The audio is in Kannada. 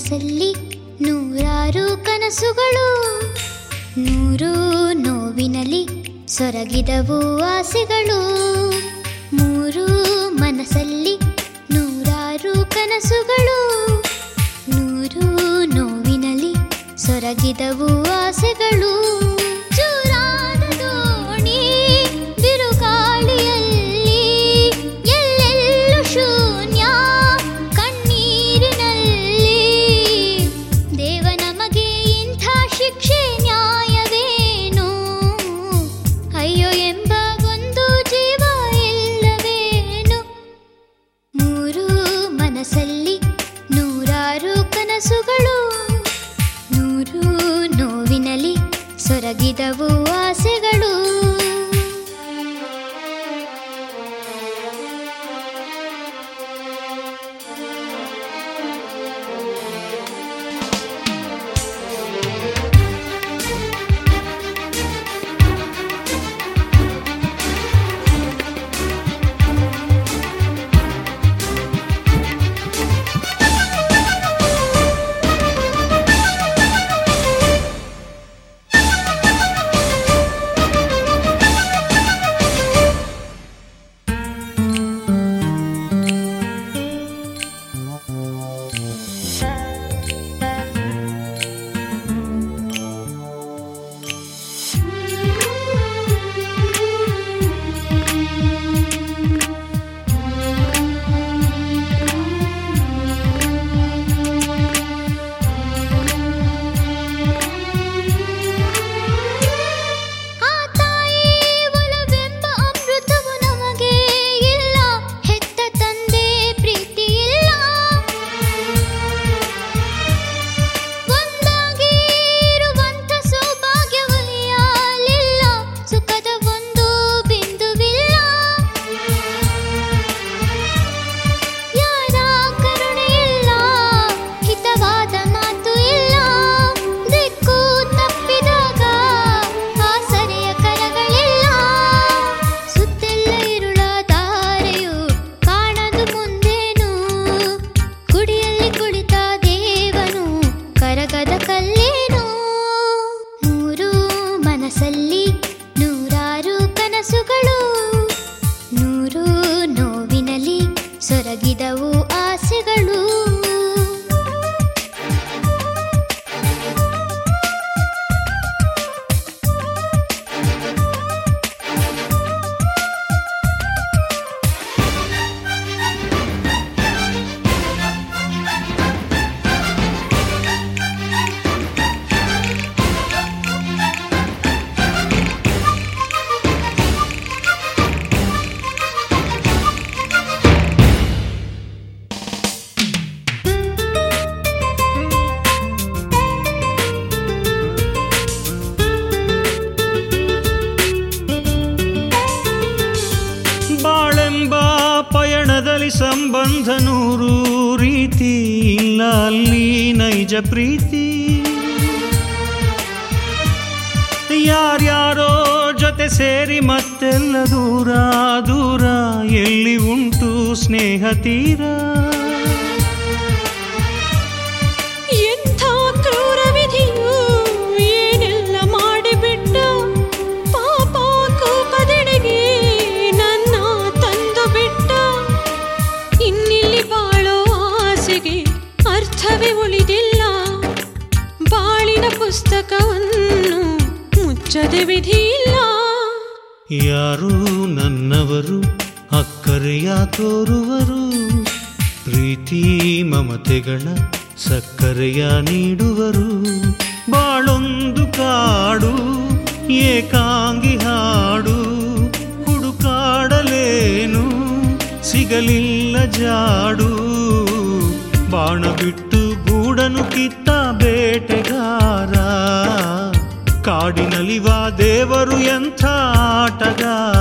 ಮನಸ್ಸಲ್ಲಿ ನೂರಾರು ಕನಸುಗಳು ನೂರು ನೋವಿನಲಿ ಸೊರಗಿದವು ಆಸೆಗಳು ಮೂರು ಮನಸ್ಸಲ್ಲಿ ನೂರಾರು ಕನಸುಗಳು ನೂರು ನೋವಿನಲಿ ಸೊರಗಿದವು ಆಸೆಗಳು ಚೂರಾದ ದೋಣಿ ಬಿರುಗಾಳಿಯಲ್ಲಿ ಎಲ್ಲೆಲ್ಲೂ ಶೂನ್ಯ ಕಣ್ಣೀರಿನಲ್ಲಿ ದೇವ ನಮಗೆ ಇಂಥ ಶಿಕ್ಷೆ ನ್ಯಾಯವೇನು ಅಯ್ಯೋ ಎಂಬ ಒಂದು ಜೀವ ಇಲ್ಲವೇನು ಮೂರು ಮನಸ್ಸಲ್ಲಿ ನೂರಾರು ಕನಸುಗಳು ನೂರು ನೋವಿನಲಿ ಸೊರಗಿದವು ಆಸೆಗಳು ಆ ತಾಯಿ ಒಲವೆಂಬ ಅಮೃತವು ನಮಗೆ ಇಲ್ಲ ಹೆತ್ತ ತಂದೆ ಪ್ರೀತಿ ಇಲ್ಲ ಒಂದಾಗಿ ಇರುವಂತ ಸೌಭಾಗ್ಯ ಒಲಿಯಲಿಲ್ಲ ಸುಖದ ಒಂದು ಬಿಂದುವಿಲ್ಲ ಯಾರ ಕರುಣೆ ಇಲ್ಲ ಹಿತವಾದ ಮಾತು ಇಲ್ಲ ದಿಕ್ಕು ತಪ್ಪಿದಾಗ ಆಸರೆಯ ಕರಗಳಿಲ್ಲ ಸುತ್ತೆಲ್ಲ ಇರುಳ ದಾರೆಯು ಕಾಣದು ಮುಂದೇನು ಗುಡಿಯಲ್ಲಿ ಕುಳಿತ ದೇವನು ಕರಗದ ಕಲ್ಲೇನು ಮೂರು ಮನಸ್ಸಲ್ಲಿ ನೂರಾರು ಕನಸುಗಳು ನೂರು ನೋವಿನಲಿ ಸೊರಗಿದವು ಆಸೆಗಳು ಬಾಳೆಂಬ ಪಯಣದಲ್ಲಿ ಸಂಬಂಧ ನೂರು ರೀತಿ ಇಲ್ಲ ಅಲ್ಲಿ ನೈಜ ಪ್ರೀತಿ ಯಾರ್ಯಾರೋ ಜೊತೆ ಸೇರಿ ಮತ್ತೆಲ್ಲ ದೂರ ದೂರ ಎಲ್ಲಿ ಉಂಟು ಸ್ನೇಹ ತೀರ ಎಂಥ ಕ್ರೂರ ವಿಧಿಯು ಏನೆಲ್ಲ ಮಾಡಿಬಿಟ್ಟ ಪಾಪ ಕೋಪದೆಡೆಗೆ ನನ್ನ ತಂದು ಬಿಟ್ಟ ಇನ್ನಿಲ್ಲಿ ಬಾಳೋ ಆಸೆಗೆ ಅರ್ಥವೇ ಉಳಿದಿಲ್ಲ ಬಾಳಿನ ಪುಸ್ತಕವನ್ನು ಮುಚ್ಚದೆ ವಿಧಿಯಿಲ್ಲ ಯಾರು ನನ್ನವರು ಅಕ್ಕರೆಯ ತೋರುವರು ಪ್ರೀತಿ ಮಮತೆಗಳ ಸಕ್ಕರೆಯ ನೀಡುವರು ಬಾಳೊಂದು ಕಾಡು ಏಕಾಂಗಿ ಹಾಡು ಹುಡುಕಾಡಲೇನು ಸಿಗಲಿಲ್ಲ ಜಾಡು ಬಾಣ ಬಿಟ್ಟು ಗೂಡನು ಕಿತ್ತ ಬೇಟೆಗಾರ ಕಾಡಿನಲಿವ ದೇವರು ಎಂಥ ಆಟಗಾರ